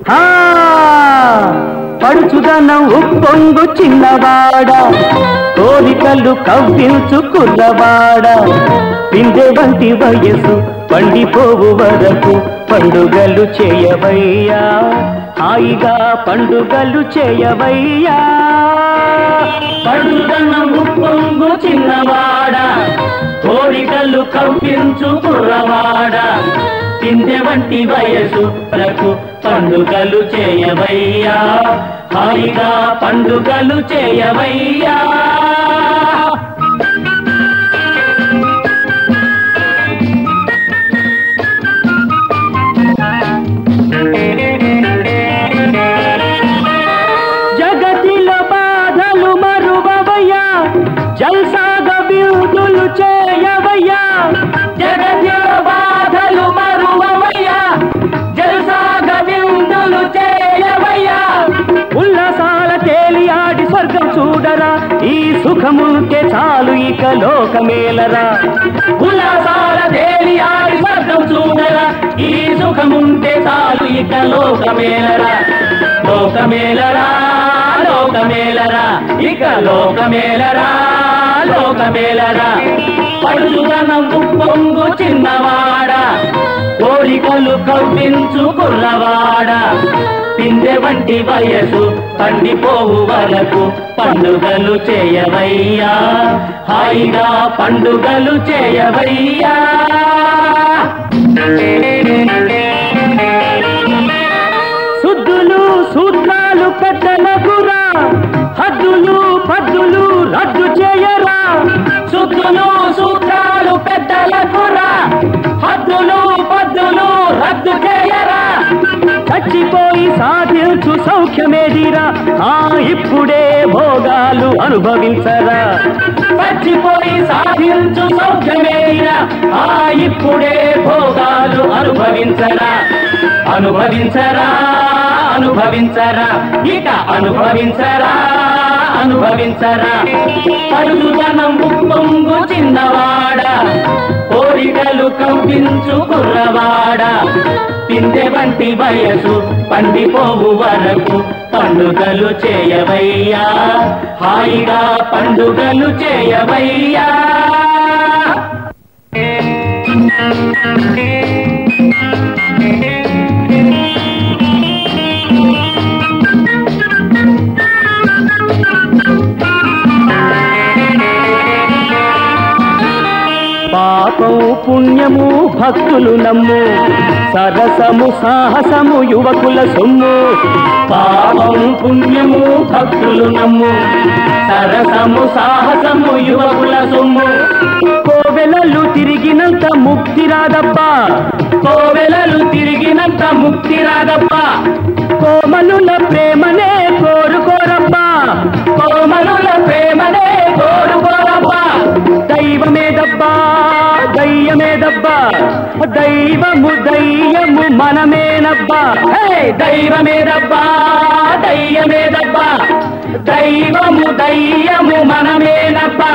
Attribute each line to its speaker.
Speaker 1: ఆ పడుచుదనం ఉప్పొంగు చిన్నవాడ కోరికలు కవ్వించు కుర్రవాడ పిందె వంటి వయసు పండిపోవు వరకు పండుగలు చేయవయ్యా హాయిగా పండుగలు చేయవయ్యా పడుచుదనం ఉప్పొంగు చిన్నవాడ కోరికలు కవ్వించు కుర్రవాడ పిందె వంటి వయసు లకు పండుగలు చేయవయ్యా హాయిగా పండుగలు చేయవయ్యా జగతిలో బాధలు మరువవయ్యా జల్సాగ విడుదలు చేయవయ్యా జగతిలో బాధలు మరువవయ్యా జల్సాగ విడుదలు చేయవయ్యా ఉల్లాసాల తేలియాడి స్వర్గం చూడరా ఈ సుఖముంటే చాలు ఇక లోకమేలరా ఉల్లాసాల తేలియాడి స్వర్గం చూడరా ఈ సుఖముంటే చాలు ఇక లోకమేలరా లోకమేలరా లోకమేలరా ఇక లోకమేలరా లోకమేలరా పడుచుదనం పొంగు చిన్నవాడ కోరికలు కవ్వించు కుర్రవాడ పిందె వంటి వయసు పండిపోవు వరకు పండుగలు చేయవయ్యా హాయిగా పండుగలు చేయవయ్యా శుద్ధులు సూత్రాలు పెట్టనగురా హద్దులు పద్దులు రద్దు చేయరా శుద్ధులు సూత్రాలు పెద్దలకురా హద్దులు పద్దులు రద్దు చేయరా చచ్చిపోయి సాధించు సౌఖ్యమేదిరా ఆ ఇప్పుడే భోగాలు అనుభవించరా చచ్చిపోయి సాధించు సౌఖ్యమేదిరా ఆ ఇప్పుడే భోగాలు అనుభవించరా అనుభవించరా అనుభవించరా ఇక అనుభవించరా అనుభవించరా పడుదనం పొంగు చిన్నవాడ కోరికలు కంపించు కుర్రవాడ పిందె వంటి వయసు పండిపోవు వరకు పండుగలు చేయవయ్యా హాయిగా పండుగలు చేయవయ్యా పాపం పుణ్యము భక్తులు నమ్ము సరసము సాహసము యువకుల సొమ్ము పాపం పుణ్యము భక్తులు నమ్ము సరసము సాహసము యువకుల సొమ్ము కోవెలలు తిరిగినంత ముక్తి రాదప్పా కోవెలలు తిరిగినంత ముక్తి రాదప్పా కోమలుల ప్రేమనే కోరుకోరబ్బా కోమలుల ప్రేమనే కోరుకోరబ్బా దైవమే దబ్బా దయ్యమే దబ్బా దైవము దయ్యము మనమేనబ్బా హే! దైవమే దబ్బా దయ్యమే దబ్బా దైవము దయ్యము మనమేనబ్బా